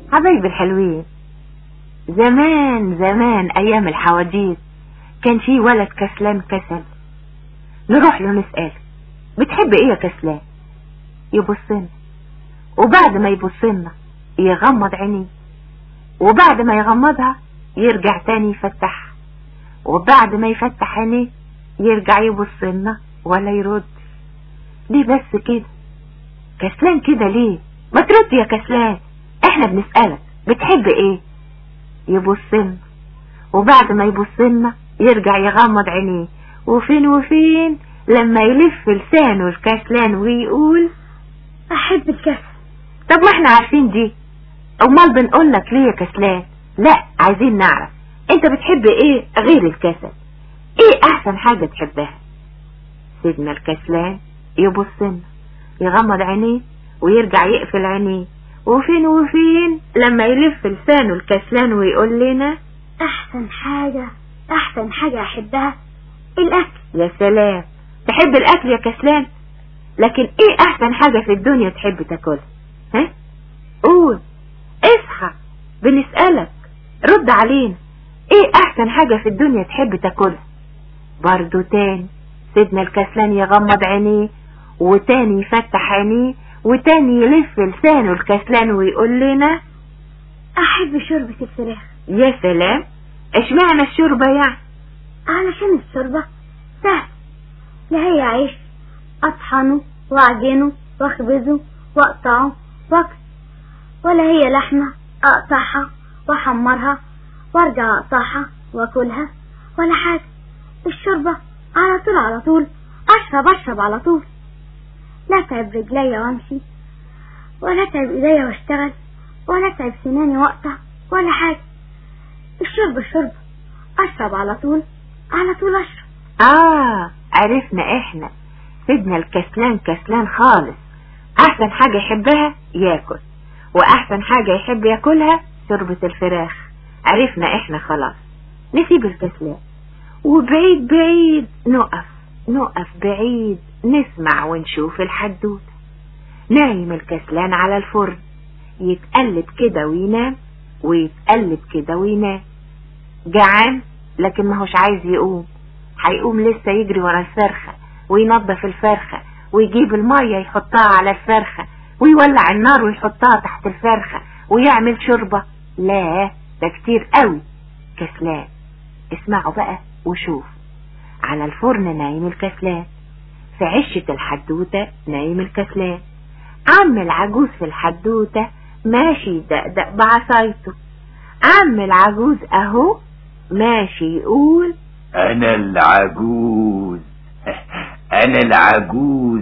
حبايبي الحلوين زمان زمان ايام الحواديت كان في ولد كسلان كسل نروح له نسأله بتحب ايه يا كسلان يبصنا وبعد ما يبصنا يغمض عينيه وبعد ما يغمضها يرجع تاني يفتحها وبعد ما يفتح عينيه يرجع يبصنا ولا يرد ليه بس كده كسلان كده ليه ما ترد يا كسلان احنا بنسألك بتحب ايه يبصلنا وبعد ما يبصلنا يرجع يغمض عينيه وفين وفين لما يلف لسانه الكسلان ويقول احب الكسل طب ما احنا عارفين دي امال بنقول لك ليه يا كسلان لا عايزين نعرف انت بتحب ايه غير الكسل ايه احسن حاجة تحبها سيدنا الكسلان يبصنا يغمض عينيه ويرجع يقفل عينيه وفين وفين لما يلف لسانه الكسلان ويقول لنا احسن حاجة احسن حاجة احبها الاكل يا سلام تحب الاكل يا كسلان لكن ايه احسن حاجة في الدنيا تحب تاكلها ها قول اصحى بنسألك رد علينا ايه احسن حاجة في الدنيا تحب تاكلها برضو تاني سيدنا الكسلان يغمض عينيه وتاني يفتح عينيه وتاني يلف لسانه الكسلان ويقول لنا احب شوربة الفراخ يا سلام اشمعنى الشوربة يعني علشان الشوربة سهل لا هي عيش اطحنه واعجنه واخبزه واقطعه واكل ولا هي لحمة اقطعها واحمرها وارجع اقطعها واكلها ولا حاجة الشوربة على طول على طول اشرب اشرب على طول لا تعب رجليا وامشي ولا تعب ايديا واشتغل ولا تعب سناني واقطع ولا حاجة الشرب الشرب اشرب على طول على طول اشرب اه عرفنا احنا سيدنا الكسلان كسلان خالص احسن حاجة يحبها ياكل واحسن حاجة يحب ياكلها شوربة الفراخ عرفنا احنا خلاص نسيب الكسلان وبعيد بعيد نقف نقف بعيد نسمع ونشوف الحدوتة نايم الكسلان على الفرن يتقلب كده وينام ويتقلب كده وينام جعان لكن ما هوش عايز يقوم هيقوم لسه يجري ورا الفرخة وينظف الفرخة ويجيب المية يحطها على الفرخة ويولع النار ويحطها تحت الفرخة ويعمل شوربة لا ده كتير قوي كسلان اسمعوا بقى وشوف على الفرن نايم الكسلان في عشة الحدوتة نايم الكسلان عم العجوز في الحدوتة ماشي يدقدق بعصايته عم العجوز اهو ماشي يقول انا العجوز انا العجوز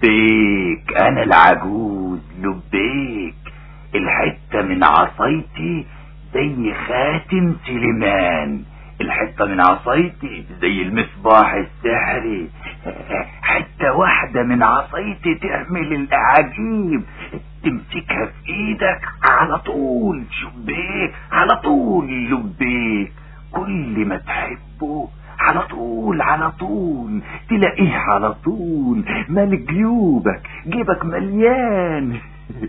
شبيك انا العجوز لبيك الحتة من عصايتي زي خاتم سليمان الحتة من عصايتي زي المصباح السحري حتة واحدة من عصايتي تعمل الأعاجيب تمسكها في ايدك على طول شبيك على طول لبيك كل ما تحبه على طول على طول تلاقيه على طول مال جيوبك جيبك مليان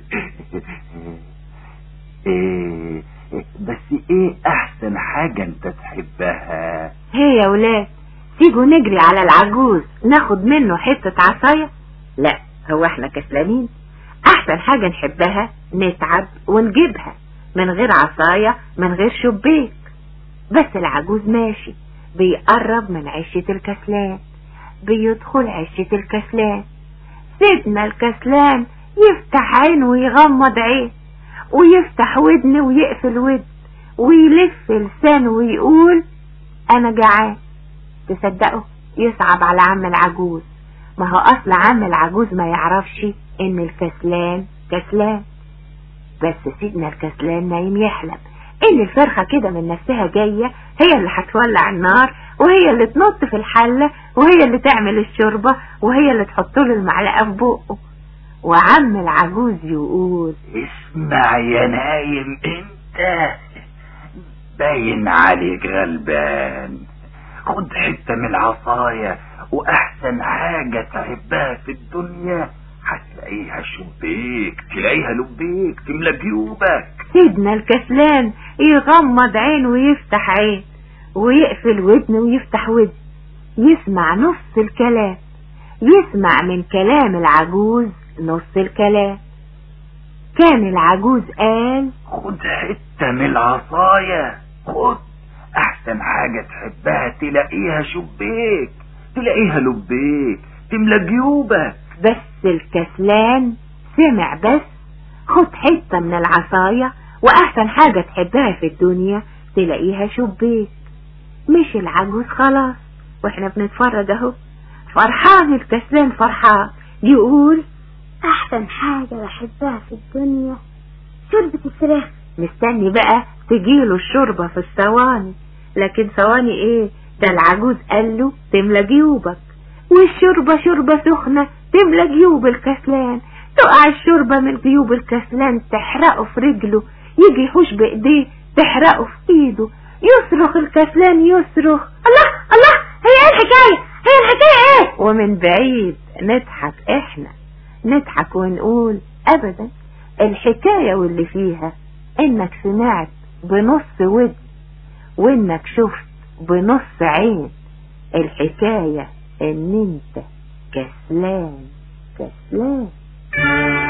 إيه بس ايه احسن حاجة انت تحبها هي يا ولاد تيجوا نجري على العجوز ناخد منه حتة عصاية لا هو احنا كسلانين احسن حاجة نحبها نتعب ونجيبها من غير عصاية من غير شبيك بس العجوز ماشي بيقرب من عشة الكسلان بيدخل عشة الكسلان سيدنا الكسلان يفتح عين ويغمض عين ويفتح ودن ويقفل ودن ويلف لسانه ويقول انا جعان تصدقوا يصعب على عم العجوز ما هو اصل عم العجوز ما يعرفش ان الكسلان كسلان بس سيدنا الكسلان نايم يحلم ان الفرخة كده من نفسها جاية هي اللي هتولع النار وهي اللي تنط في الحلة وهي اللي تعمل الشوربة وهي اللي تحط له المعلقة في بقه وعم العجوز يقول اسمع يا نايم انت باين عليك غلبان خد حتة من العصاية واحسن حاجة تحبها في الدنيا هتلاقيها شبيك تلاقيها لبيك تملى جيوبك سيدنا الكسلان يغمض عين ويفتح عين ويقفل ودن ويفتح ودن يسمع نص الكلام يسمع من كلام العجوز نص الكلام كان العجوز قال خد حتة من العصاية خد احسن حاجة تحبها تلاقيها شبيك تلاقيها لبيك تملى جيوبك بس الكسلان سمع بس خد حتة من العصاية وأحسن حاجة تحبها في الدنيا تلاقيها شبيك مش العجوز خلاص واحنا بنتفرج اهو فرحان الكسلان فرحان يقول أحسن حاجة بحبها في الدنيا شوربة الفراخ مستني بقى تجيله الشوربة في الثواني لكن ثواني ايه ده العجوز قال له تملى جيوبك والشوربة شوربة سخنة تملى جيوب الكسلان تقع الشوربة من جيوب الكسلان تحرقه في رجله يجي يحوش بايديه تحرقه في ايده يصرخ الكسلان يصرخ الله الله هي ايه الحكاية هي الحكاية ايه ومن بعيد نضحك احنا نضحك ونقول ابدا الحكاية واللي فيها انك سمعت بنص ود وانك شفت بنص عين الحكاية ان انت كسلان كسلان